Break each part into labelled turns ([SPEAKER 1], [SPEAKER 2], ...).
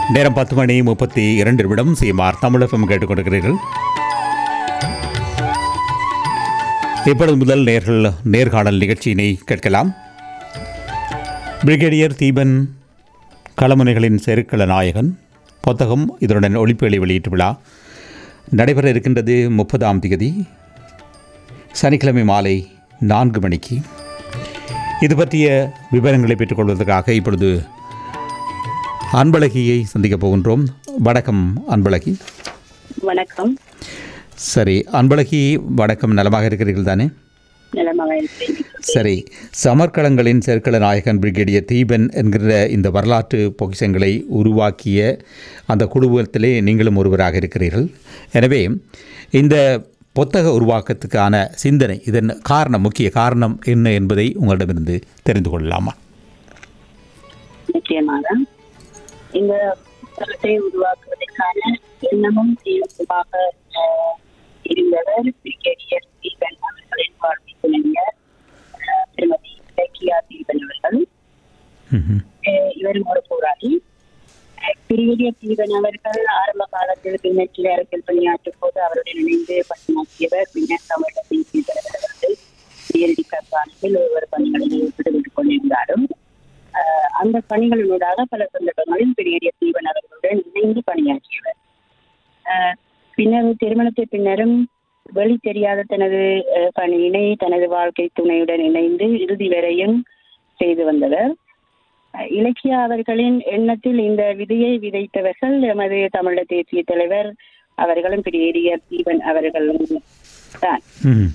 [SPEAKER 1] நேரம் பத்து மணி முப்பத்தி இரண்டு நிமிடம் சிஎம்ஆர் தமிழகம் கேட்டுக்கொண்டிருக்கிறீர்கள் இப்பொழுது முதல் நேர்கள் நேர்காணல் நிகழ்ச்சியினை கேட்கலாம் பிரிகேடியர் தீபன் களமுனைகளின் செருக்கள நாயகன் புத்தகம் இதனுடன் ஒளிப்பேழை வெளியீட்டு விழா நடைபெற இருக்கின்றது முப்பதாம் தேதி சனிக்கிழமை மாலை நான்கு மணிக்கு இது பற்றிய விவரங்களை பெற்றுக்கொள்வதற்காக இப்பொழுது அன்பழகியை சந்திக்கப் போகின்றோம் வணக்கம் அன்பழகி
[SPEAKER 2] வணக்கம்
[SPEAKER 1] சரி அன்பழகி வணக்கம் நலமாக இருக்கிறீர்கள் தானே
[SPEAKER 2] நலமாக இருக்கிறேன்
[SPEAKER 1] சரி சமர்க்களங்களின் செருக்கள நாயகன் பிரிகேடியர் தீபன் என்கிற இந்த வரலாற்று பொக்கிஷங்களை உருவாக்கிய அந்த குழுவத்திலே நீங்களும் ஒருவராக இருக்கிறீர்கள் எனவே இந்த புத்தக உருவாக்கத்துக்கான சிந்தனை இதன் காரணம் முக்கிய காரணம் என்ன என்பதை உங்களிடமிருந்து தெரிந்து கொள்ளலாமா
[SPEAKER 2] நிச்சயமாக இந்த புத்தகத்தை உருவாக்குவதற்கான எண்ணமும் தீவிரமாக அஹ், இருந்தவர் பிரிகேடியர் தீபன் அவர்களின் வாழ்க்கை துணைஞர் அஹ், திருமதி இலக்கியா தீபன் அவர்கள்
[SPEAKER 1] ம்ஹும்.
[SPEAKER 2] அஹ், இவர் ஒரு போராளி அஹ், பிரிகேடியர் தீபன் அவர்கள் ஆரம்ப காலத்தில் பின்னற்றில் அரசியல் பணியாற்றும் போது அவருடன் இணைந்து பணியாற்றியவர் பின்னர் தமிழக தேசிய தலைவர் அவர்கள் நேரடி கற்பாணியில் ஒவ்வொரு பணிகளில் ஈடுபட்டுக் கொண்டிருந்தாலும் அஹ், அந்த பணிகளினூடாக பல சந்தர்ப்பங்களில் பிரிகேடியர் தீபன் அவர்களுடன் இணைந்து பணியாற்றியவர் அஹ், பின்னர் திருமணத்தை பின்னரும் வெளி தெரியாத தனது அஹ், பணியினை தனது வாழ்க்கை துணையுடன் இணைந்து இறுதி வரையும் செய்து வந்தவர் அஹ், இலக்கியா அவர்களின் எண்ணத்தில் இந்த விதையை விதைத்தவர்கள் எமது தமிழக தேசிய தலைவர் அவர்களும் பிரிகேடியர் தீபன் அவர்களும் தான்
[SPEAKER 1] ம்ஹும்.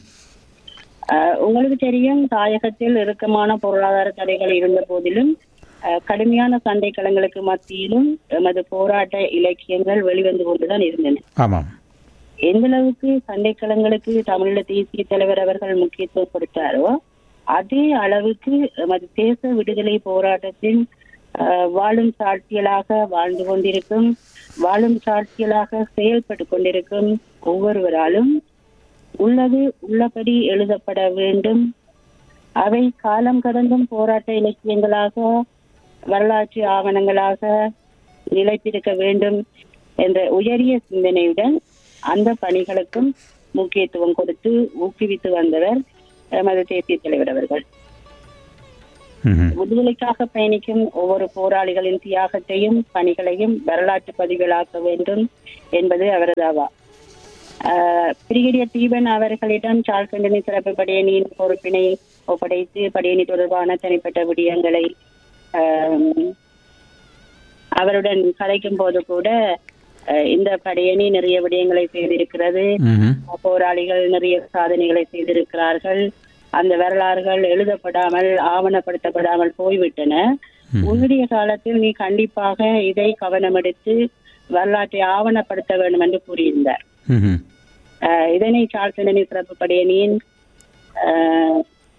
[SPEAKER 2] அஹ் உங்களுக்கு தெரியும் தாயகத்தில் இறுக்கமான பொருளாதார தடைகள் இருந்த போதிலும் அஹ் கடுமையான சண்டை களங்களுக்கு மத்தியிலும் எமது போராட்ட இலக்கியங்கள் வெளிவந்து கொண்டுதான் இருந்தன
[SPEAKER 1] ஆமாம்
[SPEAKER 2] எந்த அளவுக்கு சண்டை களங்களுக்கு தமிழீழ தேசிய தலைவர் அவர்கள் முக்கியத்துவம் கொடுத்தாரோ அதே அளவுக்கு எமது தேச விடுதலை போராட்டத்தின் அஹ், வாழும் சாட்சியலாக வாழ்ந்து கொண்டிருக்கும் வாழும் சாட்சியலாக செயல்பட்டு கொண்டிருக்கும் ஒவ்வொருவராலும் உள்ளது உள்ளபடி எழுதப்பட வேண்டும் அவை காலம் கடந்தும் போராட்ட இலக்கியங்களாக வரலாற்று ஆவணங்களாக நிலைத்திருக்க வேண்டும் என்ற உயரிய சிந்தனையுடன் அந்த பணிகளுக்கும் முக்கியத்துவம் கொடுத்து ஊக்குவித்து வந்தவர் எமது தேசிய தலைவர் அவர்கள்
[SPEAKER 1] ம்ஹும்.
[SPEAKER 2] விடுதலைக்காக பயணிக்கும் ஒவ்வொரு போராளிகளின் தியாகத்தையும் பணிகளையும் வரலாற்று பதிவுகளாக்க வேண்டும் என்பது அவரது அவா ஆஹ் பிரிகேடியர் தீபன் அவர்களிடம் சார்கண்டனி சிறப்பு படையணியின் பொறுப்பினை ஒப்படைத்து படையணி தொடர்பான தனிப்பட்ட விடயங்களை ஆஹ், அவருடன் கலைக்கும் போது கூட ஆஹ், இந்த படையணி நிறைய விடயங்களை செய்திருக்கிறது
[SPEAKER 1] ம்ஹும்.
[SPEAKER 2] போராளிகள் நிறைய சாதனைகளை செய்திருக்கிறார்கள் அந்த வரலாறுகள் எழுதப்படாமல் ஆவணப்படுத்தப்படாமல் போய்விட்டன உன்னுடைய காலத்தில் நீ கண்டிப்பாக இதை கவனமெடுத்து வரலாற்றை ஆவணப்படுத்த வேண்டும் என்று கூறியிருந்தார்
[SPEAKER 1] ம்ஹும்.
[SPEAKER 2] அஹ் இதனை சார்சனி சிறப்பு படையணியின் அஹ்,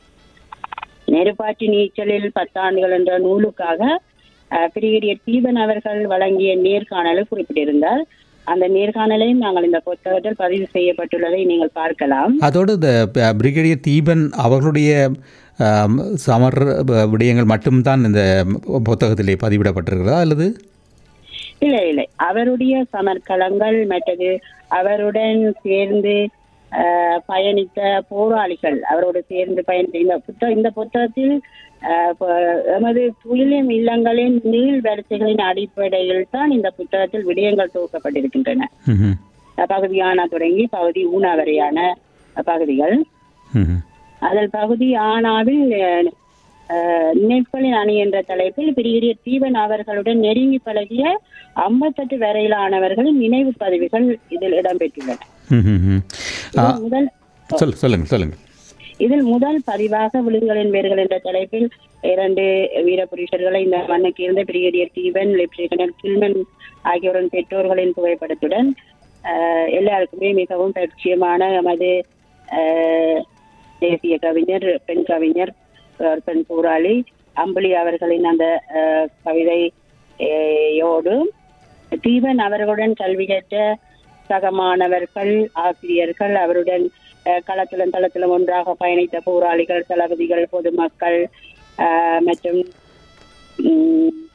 [SPEAKER 2] நெருப்பாற்றி நீச்சலில் பத்தாண்டுகள் என்ற நூலுக்காக அஹ், பிரிகேடியர் தீபன் அவர்கள் வழங்கிய நேர்காணலை குறிப்பிட்டிருந்தார் அந்த நேர்காணலையும் நாங்கள் இந்த புத்தகத்தில் பதிவு செய்யப்பட்டுள்ளதை நீங்கள் பார்க்கலாம்
[SPEAKER 1] அதோடு இந்த ப- பிரிகேடியர் தீபன் அவர்களுடைய ஆம், சமர் ப- விடயங்கள் மட்டும்தான் இந்த புத்தகத்திலே பதிவிடப்பட்டிருக்கிறதா அல்லது
[SPEAKER 2] இல்லை இல்லை அவருடைய சமர்க்களங்கள் மற்றது அவருடன் சேர்ந்து அஹ், பயணித்த போராளிகள் அவரோடு சேர்ந்து பயணித்த இந்த புத்தக இந்த புத்தகத்தில் அஹ், ப- எமது துயிலும் இல்லங்களின் நீள் வரிசைகளின் அடிப்படையில் தான் இந்த புத்தகத்தில் விடயங்கள் தொகுக்கப்பட்டிருக்கின்றன
[SPEAKER 1] ம்ஹும்.
[SPEAKER 2] அஹ், பகுதி ஆனா தொடங்கி பகுதி ஊனா வரையான அஹ், பகுதிகள்
[SPEAKER 1] ம்ஹும்.
[SPEAKER 2] அதில் பகுதி ஆனாவில் அஹ், அஹ், நினைவுகளின் அணி என்ற தலைப்பில் பிரிகேடியர் தீபன் அவர்களுடன் நெருங்கி பழகிய ஐம்பத்தெட்டு வரையிலானவர்களின் நினைவு பதிவுகள் இதில் இடம்பெற்றுள்ளன
[SPEAKER 1] ம்ஹும். ஆ,
[SPEAKER 2] இதில் முதல்
[SPEAKER 1] சொல் சொல்லுங்கள் சொல்லுங்கள்
[SPEAKER 2] இதில் முதல் பதிவாக விழுதுகளின் வேர்கள் என்ற தலைப்பில் இரண்டு வீரபுருஷர்களை இந்த மண்ணுக்கு இருந்த பிரிகேடியர் தீபன் லெப்டினன்ட் கில்மன் ஆகியோரின் பெற்றோர்களின் புகைப்படத்துடன் அஹ், எல்லாருக்குமே மிகவும் பரிச்சயமான நமது அஹ், தேசிய கவிஞர் பெண் கவிஞர் ஒரு பெண் போராளி அம்புலி அவர்களின் அந்த அஹ், கவிதை அஹ், யோடு தீபன் அவர்களுடன் கல்வி கற்ற சக மாணவர்கள் ஆசிரியர்கள் அவருடன் அஹ், களத்திலும் தளத்திலும் ஒன்றாக பயணித்த போராளிகள் தளபதிகள் பொதுமக்கள் அஹ், மற்றும் உம்,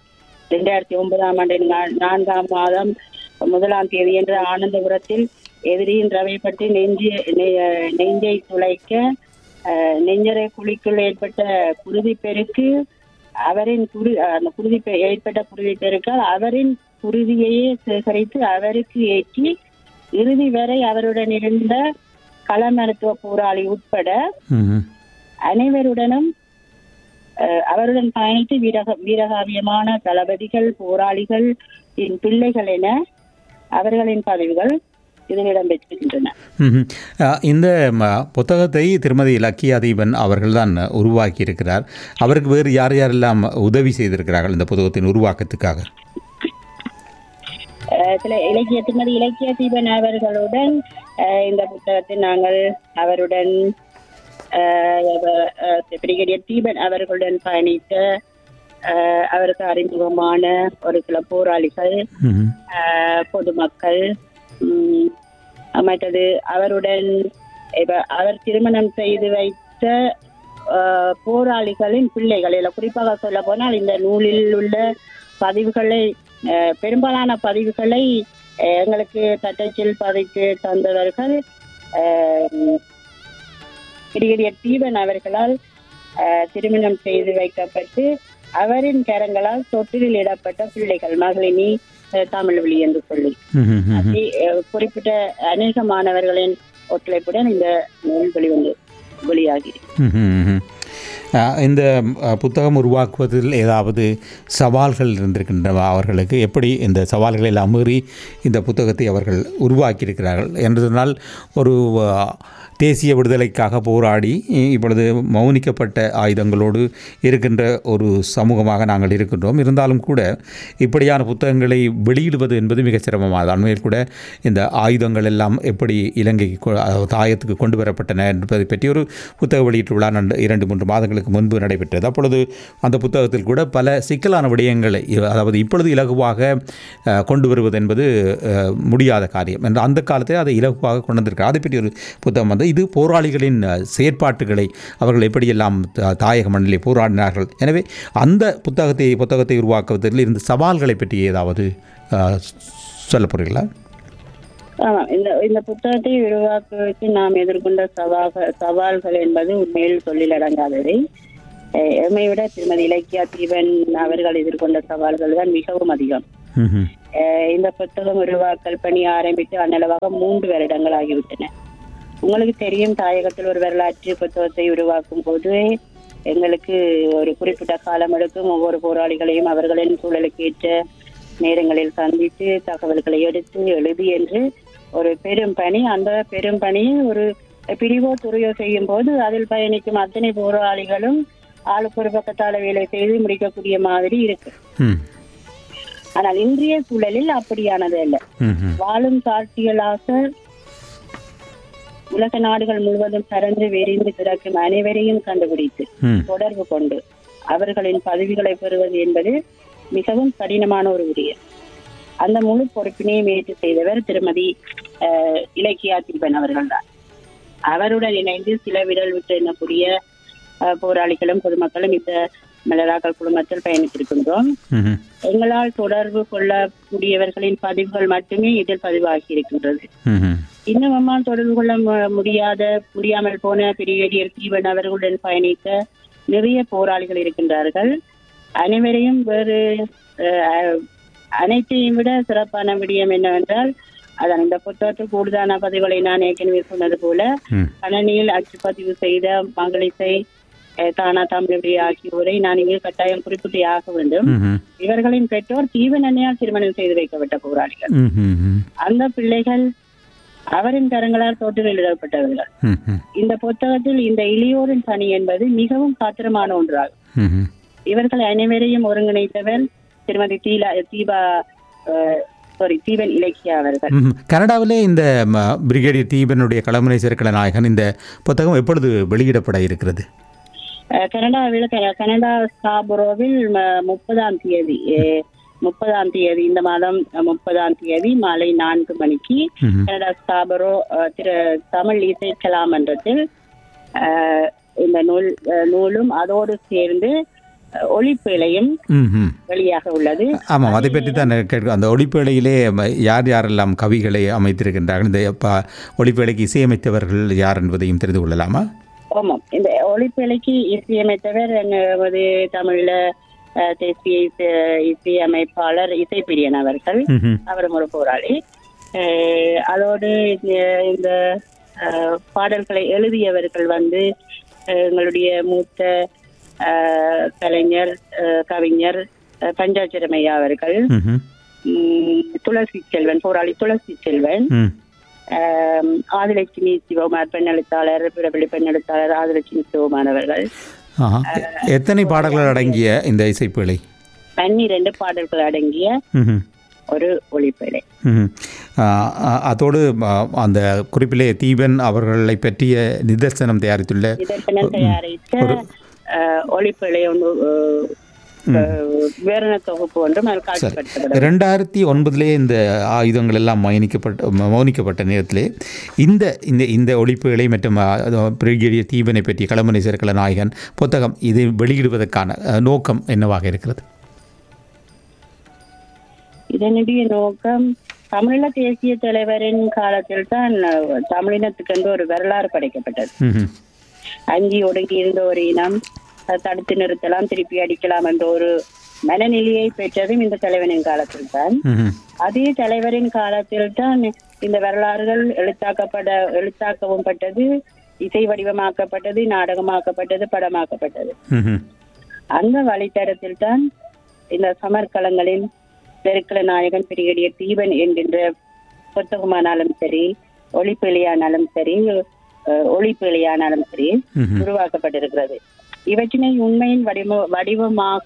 [SPEAKER 2] இரண்டாயிரத்தி ஒன்பதாம் ஆண்டு நா- நான்காம் மாதம் முதலாம் தேதி என்று ஆனந்தபுரத்தில் எதிரியின் ரவைப்பட்டு நெஞ்சு நெ- நெஞ்சை துளைக்க அஹ், நெஞ்சரை குழிக்குள் ஏற்பட்ட குருதி பெருக்கு அவரின் குரு அந்த குருதி பெ- ஏற்பட்ட குருதி பெருக்கால் அவரின் குருதியையே சேகரித்து அவருக்கு ஏற்றி இறுதி வரை அவருடன் இருந்த கள மருத்துவ போராளி உட்பட
[SPEAKER 1] ம்ஹும்.
[SPEAKER 2] அனைவருடனும் அஹ், அவருடன் பயணித்து வீரக வீரகாவியமான தளபதிகள் போராளிகள் என் பிள்ளைகள் என அவர்களின் பதவிகள் இதில் இடம்பெற்றிருக்கின்றன
[SPEAKER 1] ம்ஹும். அஹ், இந்த ம, புத்தகத்தை திருமதி இலக்கியா தீபன் அவர்கள்தான் உருவாக்கி இருக்கிறார் அவருக்கு வேறு யார் யாரெல்லாம் உதவி செய்திருக்கிறார்கள் இந்த புத்தகத்தின் உருவாக்கத்துக்காக
[SPEAKER 2] அஹ், சில இலக்கிய திருமதி இலக்கிய தீபன் அவர்களுடன் அஹ், இந்த புத்தகத்தை நாங்கள் அவருடன் அஹ், அவ- அஹ், பிரிகேடியர் தீபன் அவர்களுடன் பயணித்த அஹ், அவருக்கு அறிமுகமான ஒரு சில போராளிகள்
[SPEAKER 1] ம்ஹும்.
[SPEAKER 2] ஆஹ் பொதுமக்கள் உம், மற்றது அவருடன் இப்ப அவர் திருமணம் செய்து வைத்த ஆஹ், போராளிகளின் பிள்ளைகள் இல்ல குறிப்பாக சொல்ல போனால் இந்த நூலில் உள்ள பதிவுகளை ஆஹ், பெரும்பாலான பதிவுகளை ஆஹ், எங்களுக்கு தட்டச்சில் பதித்து தந்தவர்கள் ஆஹ், பிரிகேடியர் தீபன் அவர்களால் ஆஹ், திருமணம் செய்து வைக்கப்பட்டு அவரின் கரங்களால் தொட்டிலில் இடப்பட்ட பிள்ளைகள் மகளினி ஆஹ், தமிழ் வழி என்று சொல்லி
[SPEAKER 1] ம்ஹும். ம்ஹும்.
[SPEAKER 2] அப்படி, அஹ், குறிப்பிட்ட அநேக மாணவர்களின் ஒத்துழைப்புடன் இந்த நூல் வெளிவந்து வெளியாகி
[SPEAKER 1] ம்ஹும். ம்ஹும். அஹ், இந்த அஹ், புத்தகம் உருவாக்குவதில் ஏதாவது சவால்கள் இருந்திருக்கின்றன அவர்களுக்கு எப்படி இந்த சவால்களை எல்லாம் மீறி இந்த புத்தகத்தை அவர்கள் உருவாக்கியிருக்கிறார்கள் என்றதனால் ஒரு அஹ், தேசிய விடுதலைக்காக போராடி இ- இப்பொழுது மௌனிக்கப்பட்ட ஆயுதங்களோடு இருக்கின்ற ஒரு சமூகமாக நாங்கள் இருக்கின்றோம் இருந்தாலும் கூட இப்படியான புத்தகங்களை வெளியிடுவது என்பது மிக சிரமமானது அண்மையில் கூட இந்த ஆயுதங்கள் எல்லாம் எப்படி இலங்கைக்கு கொ- அதாவது தாயத்துக்கு கொண்டு வரப்பட்டன என்பதை பற்றி ஒரு புத்தக வெளியீட்டு விழா நண்டு இரண்டு மூன்று மாதங்களுக்கு முன்பு நடைபெற்றது அப்பொழுது அந்த புத்தகத்தில் கூட பல சிக்கலான விடயங்களை இ- அதாவது இப்பொழுது இலகுவாக அஹ், கொண்டு வருவது என்பது அஹ், முடியாத காரியம் என்ற அந்த காலத்தில் அதை இலகுவாக கொண்டு வந்திருக்கிறார் அதை பற்றி ஒரு புத்தகம் வந்து இது போராளிகளின் அஹ், செயற்பாட்டுகளை அவர்கள் எப்படியெல்லாம் த- தாயக மண்ணிலே போராடினார்கள் எனவே அந்த புத்தகத்தை புத்தகத்தை உருவாக்குவதில் இருந்த சவால்களை பற்றி ஏதாவது அஹ், சொல்லப் போகிறீர்களா
[SPEAKER 2] ஆமா இந்த இந்த புத்தகத்தை உருவாக்குவதற்கு நாம் எதிர்கொண்ட சவால்கள் சவால்கள் என்பது உண்மையில் சொல்லிலடங்காதவை அஹ், எம்மை விட திருமதி இலக்கியா தீபன் அவர்கள் எதிர்கொண்ட சவால்கள் தான் மிகவும் அதிகம்
[SPEAKER 1] ம்ஹும்.
[SPEAKER 2] அஹ், இந்த புத்தகம் உருவாக்கல் பணி ஆரம்பித்து அன்னளவாக மூன்று வருடங்கள் ஆகிவிட்டன உங்களுக்கு தெரியும் தாயகத்தில் ஒரு வரலாற்று புத்தகத்தை உருவாக்கும் போது எங்களுக்கு ஒரு குறிப்பிட்ட காலம் எடுக்கும் ஒவ்வொரு போராளிகளையும் அவர்களின் சூழலுக்கு ஏற்ற நேரங்களில் சந்தித்து தகவல்களை எடுத்து எழுதி என்று ஒரு பெரும் பணி அந்த பெரும் பணியை ஒரு பிரிவோ துறையோ செய்யும் போது அதில் பயணிக்கும் அத்தனை போராளிகளும் ஆளுக்கு ஒரு பக்கத்தால வேலை செய்து முடிக்கக்கூடிய மாதிரி இருக்கு
[SPEAKER 1] ம்.
[SPEAKER 2] ஆனால் இன்றைய சூழலில் அப்படியானது அல்ல
[SPEAKER 1] ம்ஹும்.
[SPEAKER 2] வாழும் சாட்சிகளாக உலக நாடுகள் முழுவதும் பறந்து விரிந்து கிடக்கும் அனைவரையும் கண்டுபிடித்து
[SPEAKER 1] ம்.
[SPEAKER 2] தொடர்பு கொண்டு அவர்களின் பதவிகளை பெறுவது என்பது மிகவும் கடினமான ஒரு விடயம் அந்த முழு பொறுப்பினையும் ஏற்று செய்தவர் திருமதி அஹ், இலக்கியா தீபன் அவர்கள்தான் அவருடன் இணைந்து சில விரல் விட்டு எண்ணக்கூடிய அஹ், போராளிகளும் பொதுமக்களும் இந்த மலராக்கள் குழுமத்தில் பயணித்திருக்கின்றோம்
[SPEAKER 1] ம்ஹும்.
[SPEAKER 2] எங்களால் தொடர்பு கொள்ளக்கூடியவர்களின் பதிவுகள் மட்டுமே இதில் பதிவாகி இருக்கின்றது
[SPEAKER 1] ம்ஹும்.
[SPEAKER 2] இன்னும் நம்மால் தொடர்பு கொள்ள மு- முடியாத முடியாமல் போன பிரிகேடியர் தீபன் அவர்களுடன் பயணித்த நிறைய போராளிகள் இருக்கின்றார்கள் அனைவரையும் வேறு அஹ், அனைத்தையும் விட சிறப்பான விடயம் என்னவென்றால் அதான் இந்த புத்தகத்தில் கூடுதலான பதிவுகளை நான் ஏற்கனவே சொன்னது போல
[SPEAKER 1] ம்.
[SPEAKER 2] கணனியில் அச்சுப்பதிவு செய்த மகளிசை அஹ், தானா தமிழ் ஆகியோரை நான் இங்கு கட்டாயம் குறிப்பிட்டே ஆக வேண்டும்
[SPEAKER 1] ம்ஹும்.
[SPEAKER 2] இவர்களின் பெற்றோர் தீவன் அன்னையால் திருமணம் செய்து வைக்கப்பட்ட போராளிகள்
[SPEAKER 1] ம்ஹும்.
[SPEAKER 2] அந்த பிள்ளைகள் அவரின் கரங்களால் தோற்றுகளிடப்பட்டவர்கள்
[SPEAKER 1] ம்ஹும்.
[SPEAKER 2] இந்த புத்தகத்தில் இந்த இளையோரின் பணி என்பது மிகவும் காத்திரமான ஒன்றாகும்
[SPEAKER 1] ம்ஹும்.
[SPEAKER 2] இவர்கள் அனைவரையும் ஒருங்கிணைத்தவர் திருமதி தீலா தீபா சாரி தீபன் இலக்கியா அவர்கள்
[SPEAKER 1] ம்ஹும். கனடாவிலே இந்த ம, பிரிகேடியர் தீபனுடைய களமுனை சேர்க்கல நாயகன் இந்த புத்தகம் எப்பொழுது வெளியிடப்பட இருக்கிறது
[SPEAKER 2] அஹ், கனடாவில் க- கனடா ஸ்காபுரோவில் ம- முப்பதாம் தேதி அஹ், முப்பதாம் தேதி இந்த மாதம் அஹ், முப்பதாம் தேதி மாலை நான்கு மணிக்கு
[SPEAKER 1] ம்ஹும்.
[SPEAKER 2] கனடா ஸ்காபரோ அஹ், திரு தமிழ் இசை கலாமன்றத்தில் அஹ், இந்த நூல் அஹ், நூலும் அதோடு சேர்ந்து அஹ், ஒளிப்பேழையும்
[SPEAKER 1] ம் ம்
[SPEAKER 2] வெளியாக உள்ளது
[SPEAKER 1] ஆமாம் அதை பற்றி தான் கேட்க அந்த ஒளிப்பேழையிலே ம- யார் யாரெல்லாம் கவிகளை அமைத்திருக்கின்றார்கள் இந்த ப ஒளிப்பேழைக்கு இசையமைத்தவர்கள் யார் என்பதையும் தெரிந்து கொள்ளலாமா
[SPEAKER 2] ஆமாம் இந்த ஒளிப்பேழைக்கு இசையமைத்தவர் நமது தமிழ்ல அஹ், தேசிய இசை இசையமைப்பாளர் இசைப்பிரியன் அவர்கள்
[SPEAKER 1] ம் ம்
[SPEAKER 2] அவரும் ஒரு போராளி அஹ், அதோடு இந்த- இந்த அஹ், பாடல்களை எழுதியவர்கள் வந்து அஹ், எங்களுடைய மூத்த அஹ், கலைஞர் அஹ், கவிஞர் அஹ், பஞ்சாட்சரமையா அவர்கள்
[SPEAKER 1] ம் ம்
[SPEAKER 2] உம், துளசி செல்வன் போராளி துளசி செல்வன்
[SPEAKER 1] ம்
[SPEAKER 2] ஆம், ஆதிலட்சுமி சிவகுமார் பெண் எழுத்தாளர் பிரபலி பெண் எழுத்தாளர் ஆதிலட்சுமி சிவகுமார் அவர்கள்
[SPEAKER 1] ஆஹா. எ- எத்தனை பாடல்கள் அடங்கிய இந்த இசைப்பேழை
[SPEAKER 2] பன்னிரண்டு பாடல்கள் அடங்கிய
[SPEAKER 1] ம்ஹும்.
[SPEAKER 2] ஒரு ஒளிப்பேழை
[SPEAKER 1] ம்ஹும். ஆ, ஆ, அதோடு ஆ, அந்த குறிப்பிலே தீபன் அவர்களை பற்றிய நிதர்சனம் தயாரித்துள்ள
[SPEAKER 2] இதற்கு தயாரித்த அஹ், ஒளிப்பேழை ஒன்று அஹ், அஹ், விவரண தொகுப்பு ஒன்றும் அதில் காட்சிப்படுத்தப்படும்
[SPEAKER 1] ரெண்டாயிரத்தி ஒன்பதிலே இந்த ஆயுதங்கள் எல்லாம் மௌனிக்கப்பட்ட மௌனிக்கப்பட்ட நேரத்திலே இந்த இந்த இந்த ஒழிப்புகளை மற்றும் ஆ, அது பிரிகேடியர் தீபனை பற்றிய களமணி சேர்க்கல நாயகன் புத்தகம் இதை வெளியிடுவதற்கான அ, நோக்கம் என்னவாக இருக்கிறது
[SPEAKER 2] இதனுடைய நோக்கம் தமிழீழ தேசிய தலைவரின் காலத்தில் தான் அஹ், தமிழினத்துக்கென்று ஒரு வரலாறு படைக்கப்பட்டது
[SPEAKER 1] ம்ஹும்.
[SPEAKER 2] அஞ்சி ஒடுங்கி இருந்த ஒரு இனம் அதை தடுத்து நிறுத்தலாம் திருப்பி அடிக்கலாம் என்ற ஒரு மனநிலையை பெற்றதும் இந்த தலைவனின் காலத்தில் தான்
[SPEAKER 1] ம்ஹும்.
[SPEAKER 2] அதே தலைவரின் காலத்தில் தான் இந்த வரலாறுகள் எழுத்தாக்கப்பட எழுத்தாக்கவும் பட்டது இசை வடிவமாக்கப்பட்டது நாடகமாக்கப்பட்டது படமாக்கப்பட்டது
[SPEAKER 1] ம்ஹும்.
[SPEAKER 2] அந்த வழித்தடத்தில் தான் இந்த சமர்க்களங்களில் பெருக்கல நாயகன் பிரிகடியர் தீபன் என்கின்ற புத்தகமானாலும் சரி ஒளிப்பிழையானாலும் சரி அஹ், ஒளிப்பிழையானாலும் சரி
[SPEAKER 1] ம்ஹும்.
[SPEAKER 2] உருவாக்கப்பட்டிருக்கிறது இவற்றினை உண்மையின் வடிவ வடிவமாக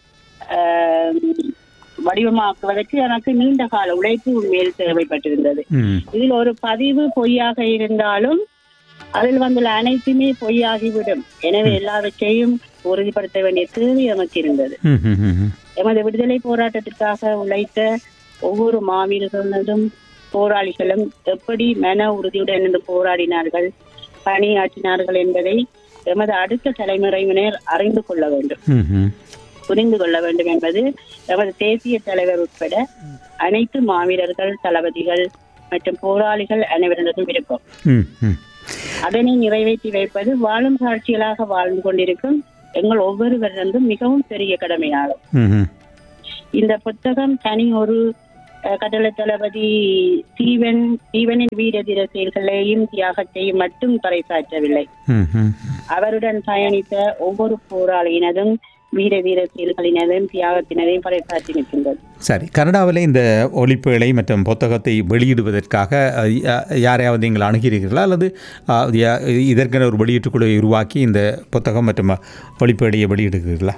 [SPEAKER 2] ஆஹ், வடிவமாக்குவதற்கு எனக்கு நீண்ட கால உழைப்பு உண்மையில் தேவைப்பட்டிருந்தது
[SPEAKER 1] ம்.
[SPEAKER 2] இதில் ஒரு பதிவு பொய்யாக இருந்தாலும் அதில் வந்துள்ள அனைத்துமே பொய்யாகிவிடும் எனவே எல்லாவற்றையும் உறுதிப்படுத்த வேண்டிய தேவை நமக்கு இருந்தது
[SPEAKER 1] ம்ஹும். ம்ஹும்.
[SPEAKER 2] எமது விடுதலை போராட்டத்திற்காக உழைத்த ஒவ்வொரு மாவீரர்களும் போராளிகளும் எப்படி மன உறுதியுடன் இருந்து போராடினார்கள் பணியாற்றினார்கள் என்பதை எமது அடுத்த தலைமுறையினர் அறிந்து கொள்ள வேண்டும்
[SPEAKER 1] ம்ஹும்.
[SPEAKER 2] புரிந்து கொள்ள வேண்டும் என்பது எமது தேசிய தலைவர் உட்பட அனைத்து மாவீரர்கள் தளபதிகள் மற்றும் போராளிகள் அனைவரிடமும் இருக்கும்
[SPEAKER 1] ம். ம்.
[SPEAKER 2] அதனை நிறைவேற்றி வைப்பது வாழும் காட்சிகளாக வாழ்ந்து கொண்டிருக்கும் எங்கள் ஒவ்வொருவரிடமும் மிகவும் பெரிய கடமையாகும்
[SPEAKER 1] ம்ஹும்.
[SPEAKER 2] இந்த புத்தகம் தனி ஒரு அஹ், கடல தளபதி சீவன் சீவனின் வீர தீர செயல்களையும் தியாகத்தையும் மட்டும் பறைசாற்றவில்லை
[SPEAKER 1] ம்ஹும்.
[SPEAKER 2] அவருடன் பயணித்த ஒவ்வொரு போராளியினதும் வீர வீர செயல்களினதும் தியாகத்தினரையும் பறைசாற்றி நிற்கின்றது
[SPEAKER 1] சரி கனடாவில் இந்த ஒலிப்புகளை மற்றும் புத்தகத்தை வெளியிடுவதற்காக அ, யா- யாரையாவது நீங்கள் அணுகிறீர்களா அல்லது அ, யா- இதற்கென ஒரு வெளியீட்டுக் குழுவை உருவாக்கி இந்த புத்தகம் மற்றும் ஒலிப்புகளையை வெளியிடுகிறீர்களா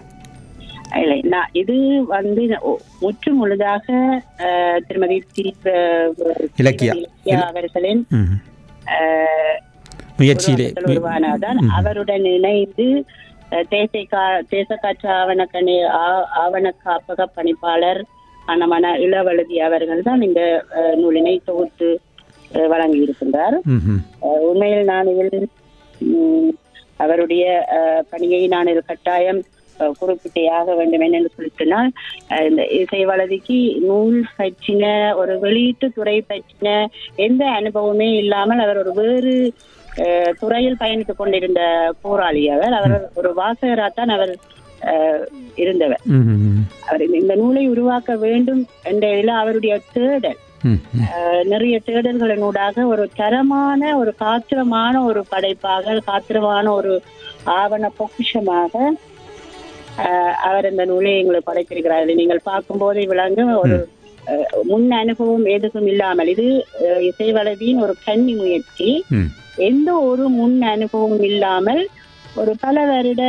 [SPEAKER 2] இல்லை நான் இது வந்து ஒ- முற்று முழுதாக அஹ், திருமதி சி- அஹ்,
[SPEAKER 1] இலக்கியா.
[SPEAKER 2] இலக்கியா அவர்களின்
[SPEAKER 1] ம்.
[SPEAKER 2] அஹ்,
[SPEAKER 1] முயற்சியிலே
[SPEAKER 2] உருவாக்கத்தில் உருவானதான் அவருடன் இணைந்து அஹ், தேச கா- தேச காற்று ஆவணக்கணி ஆ- ஆவண காப்பக பணிப்பாளர் அனமன இளவழுதி அவர்கள் தான் இந்த அஹ், நூலினை தொகுத்து அஹ், வழங்கியிருக்கின்றார்
[SPEAKER 1] ம்ஹும்.
[SPEAKER 2] அஹ், உண்மையில் நான் இதில் ம், அவருடைய அஹ், பணியை நான் இது கட்டாயம் அஹ், குறிப்பிட்டே ஆக வேண்டும் என்று சொல்லினால் அஹ், இந்த இசை வளதிக்கு நூல் பற்றின ஒரு வெளியீட்டு துறை பற்றின எந்த அனுபவமே இல்லாமல் அவர் ஒரு வேறு அஹ், துறையில் பயணித்துக் கொண்டிருந்த போராளி அவர் அவர் ஒரு வாசகராகத்தான் அவர் அஹ், இருந்தவர்
[SPEAKER 1] ம்ஹும்.
[SPEAKER 2] அவர் இந்த- இந்த நூலை உருவாக்க வேண்டும் என்ற இதில் அவருடைய தேடல்
[SPEAKER 1] ம். ம்.
[SPEAKER 2] அஹ் நிறைய தேடல்களினூடாக ஒரு தரமான ஒரு காத்திரமான ஒரு படைப்பாக காத்திரமான ஒரு ஆவண பொக்கிஷமாக அஹ், அவர் இந்த நூலை எங்களுக்கு படைத்திருக்கிறார் இதை நீங்கள் பார்க்கும்போது விளங்கும் ஒரு அஹ், முன் அனுபவம் எதுவும் இல்லாமல் இது அஹ், இசைவளவியின் ஒரு கன்னி முயற்சி
[SPEAKER 1] ம்.
[SPEAKER 2] எந்த ஒரு முன் அனுபவமும் இல்லாமல் ஒரு பல வருட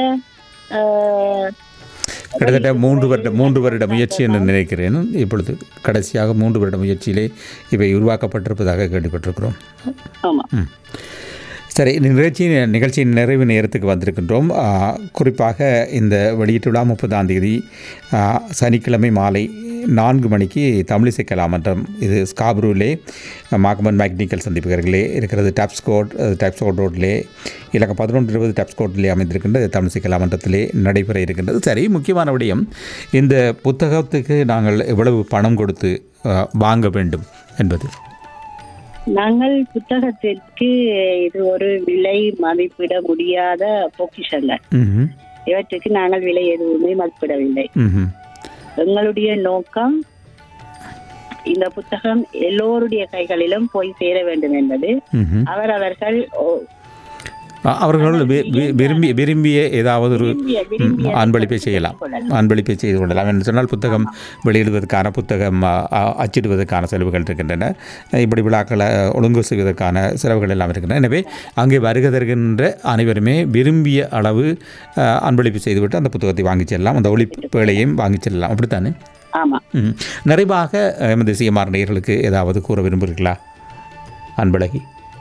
[SPEAKER 2] அஹ்,
[SPEAKER 1] கிட்டத்தட்ட மூன்று வருட மூன்று வருட முயற்சி என்று நினைக்கிறேன் இப்பொழுது கடைசியாக மூன்று வருட முயற்சியிலே இவை உருவாக்கப்பட்டிருப்பதாக கேள்விப்பட்டிருக்கிறோம்
[SPEAKER 2] ஆமா
[SPEAKER 1] ம். சரி இந்த நிகழ்ச்சி நிகழ்ச்சியின் நிறைவு நேரத்துக்கு வந்திருக்கின்றோம் ஆ, குறிப்பாக இந்த வெளியீட்டு விழா முப்பதாம் தேதி ஆ, சனிக்கிழமை மாலை நான்கு மணிக்கு தமிழிசை கலாமன்றம் இது ஸ்காப்ரூலே மாகமன் மேக்னிக்கல் சந்திப்புகளிலே இருக்கிறது டாப்ஸ்கோட் டாப்ஸ்கோட் ரோட்லே இலக்கம் பதினொன்று இருபது டாப்ஸ்கோட்டிலே அமைந்திருக்கின்ற தமிழிசை கலாமன்றத்திலே நடைபெற இருக்கின்றது சரி முக்கியமான விடயம் இந்த புத்தகத்துக்கு நாங்கள் எவ்வளவு பணம் கொடுத்து அஹ், வாங்க வேண்டும் என்பது
[SPEAKER 2] நாங்கள் புத்தகத்திற்கு இது ஒரு விலை மதிப்பிட முடியாத பொக்கிஷங்கள்
[SPEAKER 1] ம்ஹும்.
[SPEAKER 2] இவற்றுக்கு நாங்கள் விலை எதுவுமே மதிப்பிடவில்லை
[SPEAKER 1] ம்ஹும்.
[SPEAKER 2] எங்களுடைய நோக்கம் இந்த புத்தகம் எல்லோருடைய கைகளிலும் போய் சேர வேண்டும் என்பது
[SPEAKER 1] ம்ஹும்.
[SPEAKER 2] அவரவர்கள் ஓ-
[SPEAKER 1] அ- அவர்கள் வி- வி- விரும்பி விரும்பிய ஏதாவது ஒரு
[SPEAKER 2] விரும்பிய விரும்பிய
[SPEAKER 1] ம், அன்பளிப்பை செய்யலாம்
[SPEAKER 2] கொள்ளலாம்.
[SPEAKER 1] அன்பளிப்பை செய்து கொள்ளலாம் என்று சொன்னால் புத்தகம் வெளியிடுவதற்கான புத்தகம் அ, அ, அச்சிடுவதற்கான செலவுகள் இருக்கின்றன இப்படி விழாக்களை ஒழுங்கு செய்வதற்கான செலவுகள் எல்லாம் இருக்கின்றன எனவே அங்கே வருகை தருகின்ற அனைவருமே விரும்பிய அளவு அ, அன்பளிப்பு செய்துவிட்டு அந்த புத்தகத்தை வாங்கிச் செல்லலாம் அந்த ஒளிப்பேழையும் வாங்கிச் செல்லலாம் அப்படித்தானே
[SPEAKER 2] ஆமா
[SPEAKER 1] ம். நிறைவாக எமது சிஎம்ஆர் நேயர்களுக்கு ஏதாவது கூற விரும்புகிறீர்களா அன்பழகி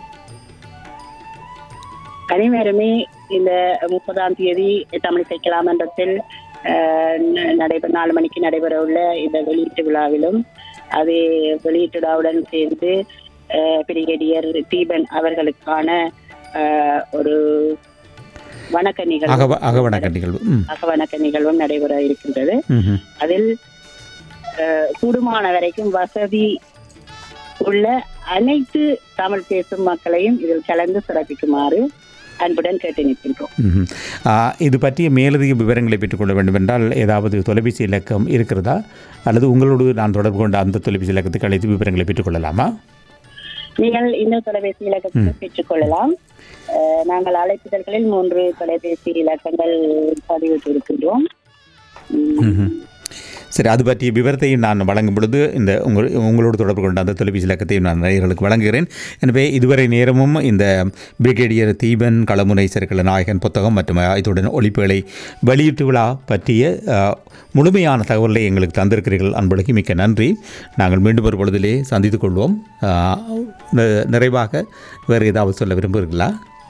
[SPEAKER 2] அனைவருமே இந்த முப்பதாம் தேதி தமிழிசை கலாமன்றத்தில் அஹ், ந- நடைபெற நாலு மணிக்கு நடைபெற உள்ள இந்த வெளியீட்டு விழாவிலும் அது வெளியீட்டு விழாவுடன் சேர்ந்து அஹ், பிரிகேடியர் தீபன் அவர்களுக்கான அஹ், ஒரு வணக்க நிகழ்வு
[SPEAKER 1] அகவ அகவணக்க நிகழ்வு ம்
[SPEAKER 2] அகவணக்க நிகழ்வும் நடைபெற இருக்கின்றது
[SPEAKER 1] ம்ஹும்.
[SPEAKER 2] அதில் அஹ், கூடுமான வரைக்கும் வசதி உள்ள அனைத்து தமிழ் பேசும் மக்களையும் இதில் கலந்து சிறப்பிக்குமாறு அன்புடன் கேட்டு நிற்கின்றோம்
[SPEAKER 1] ம்ஹும். ஆ, இது பற்றிய மேலதிக விவரங்களை பெற்றுக்கொள்ள வேண்டும் என்றால் ஏதாவது தொலைபேசி இலக்கம் இருக்கிறதா அல்லது உங்களோடு நான் தொடர்பு கொண்ட அந்த தொலைபேசி இலக்கத்துக்கு அழைத்து விவரங்களை பெற்றுக்கொள்ளலாமா
[SPEAKER 2] நீங்கள் இந்த தொலைபேசி இலக்கத்தை பெற்றுக்கொள்ளலாம் அஹ், நாங்கள் அழைப்புதல்களில் மூன்று தொலைபேசி இலக்கங்கள் பதிவிட்டு இருக்கின்றோம் உம்,
[SPEAKER 1] ம்ஹும். சரி அது பற்றிய விவரத்தையும் நான் வழங்கும் பொழுது இந்த உங்கள் உங்களோடு தொடர்பு கொண்ட அந்த தொலைபேசி இலக்கத்தையும் நான் நேயர்களுக்கு வழங்குகிறேன் எனவே இதுவரை நேரமும் இந்த பிரிகேடியர் தீபன் களமுனை சருக்கள நாயகன் புத்தகம் மற்றும் இத்துடன் ஒளிப்புகளை வெளியீட்டு விழா பற்றிய அஹ், முழுமையான தகவலை எங்களுக்கு தந்திருக்கிறீர்கள் அன்பழகி மிக்க நன்றி நாங்கள் மீண்டும் ஒரு பொழுதிலே சந்தித்துக் கொள்வோம் அஹ், நி- நிறைவாக வேறு ஏதாவது சொல்ல விரும்புகிறீர்களா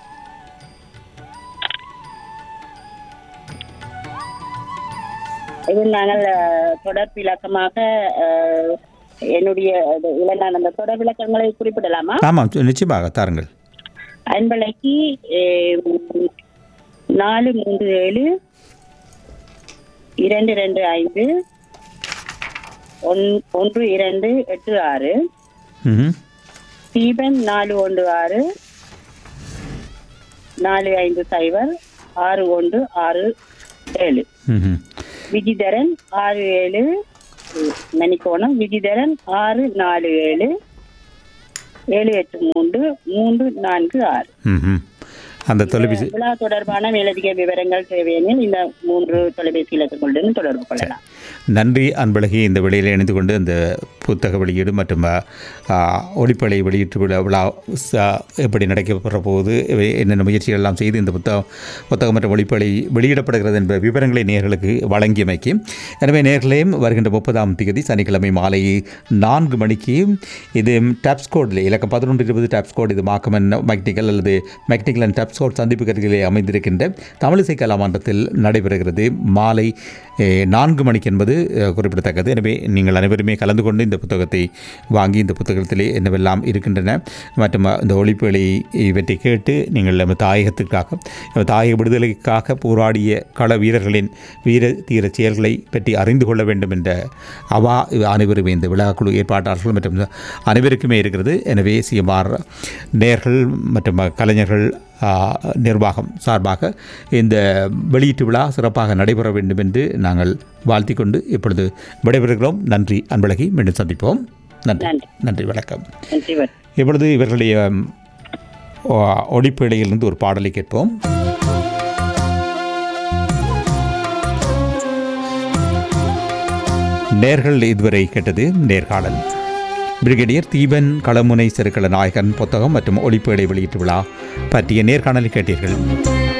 [SPEAKER 2] இதில் நாங்கள் அஹ், தொடர் விளக்கமாக அஹ், என்னுடைய இது, இளநாள் அந்த தொடர் விளக்கங்களை குறிப்பிடலாமா
[SPEAKER 1] ஆமாம் நிச்சயமாக தாருங்கள்
[SPEAKER 2] அன்பலைக்கு அஹ், நாலு மூன்று ஏழு இரண்டு ரெண்டு ஐந்து ஒன்- ஒன்று இரண்டு எட்டு ஆறு
[SPEAKER 1] ம்ஹும்.
[SPEAKER 2] தீபன் நாலு ஒன்று ஆறு நாலு ஐந்து சைபர் ஆறு ஒன்று ஆறு ஏழு
[SPEAKER 1] ம்ஹும்.
[SPEAKER 2] விஜிதரன் ஆறு ஏழு மணிக்கோணம் விஜிதரன் ஆறு நாலு ஏழு ஏழு எட்டு மூன்று மூன்று நான்கு ஆறு
[SPEAKER 1] ம்ஹும். அந்த தொலைபேசி
[SPEAKER 2] விழா தொடர்பான மேலதிக விவரங்கள் தேவையெனில் இந்த மூன்று தொலைபேசி இலக்கங்களுடன் தொடர்பு கொள்ளலாம்
[SPEAKER 1] நன்றி அன்பழகி இந்த வெளியில் இணைந்து கொண்டு இந்த புத்தக வெளியீடு மற்றும் ஆ, ஒளிப்பலை வெளியீட்டு விழா விழா ச- எப்படி நடைபெற போகுது இவை என்னென்ன முயற்சிகள் எல்லாம் செய்து இந்த புத்தகம் புத்தகம் மற்றும் ஒளிப்பலை வெளியிடப்படுகிறது என்ற விவரங்களை நேர்களுக்கு வழங்கியமைக்கு எனவே நேர்களையும் வருகின்ற முப்பதாம் தேதி சனிக்கிழமை மாலை நான்கு மணிக்கு இது டாப்ஸ்கோடில் இலக்கம் பதினொன்று இருபது டாப்ஸ்கோட் இது மாக்கமன் மெக்னிக்கல் அல்லது மெக்னிக்கல் அண்ட் டாப்ஸ்கோட் சந்திப்பு கருகிலே அமைந்திருக்கின்ற தமிழிசை கலாமன்றத்தில் நடைபெறுகிறது மாலை eh, நான்கு மணிக்கு என்பது eh, குறிப்பிடத்தக்கது எனவே நீங்கள் அனைவருமே கலந்து கொண்டு இந்த புத்தகத்தை வாங்கி இந்த புத்தகத்திலே என்னவெல்லாம் இருக்கின்றன மற்றும் இந்த ஒளிப்புகளை இவற்றை கேட்டு நீங்கள் நம்ம தாயகத்துக்காக நம்ம தாயக விடுதலைக்காக போராடிய கள வீரர்களின் வீர தீர செயல்களை பற்றி அறிந்து கொள்ள வேண்டும் என்ற அவா அனைவருமே இந்த விழாக்குழு ஏற்பாட்டாளர்கள் மற்றும் அனைவருக்குமே இருக்கிறது எனவே சிஎம்ஆர் நேர்கள் மற்றும் கலைஞர்கள் ஆ, நிர்வாகம் சார்பாக இந்த வெளியீட்டு விழா சிறப்பாக நடைபெற வேண்டும் என்று நாங்கள் வாழ்த்திக் கொண்டு இப்பொழுது விடைபெறுகிறோம் நன்றி அன்பழகி மீண்டும் சந்திப்போம் நன்றி
[SPEAKER 2] நன்றி.
[SPEAKER 1] நன்றி வணக்கம்
[SPEAKER 2] நன்றி வணக்கம்.
[SPEAKER 1] இப்பொழுது இவர்களுடைய ம், ஒ- ஒளிப்பேழையிலிருந்து ஒரு பாடலை கேட்போம் நேர்கள் இதுவரை கேட்டது நேர்காணல் பிரிகேடியர் தீபன் களமுனை செருக்கள நாயகன் புத்தகம் மற்றும் ஒளிப்பேழை வெளியீட்டு விழா பற்றிய நேர்காணலை கேட்டீர்கள்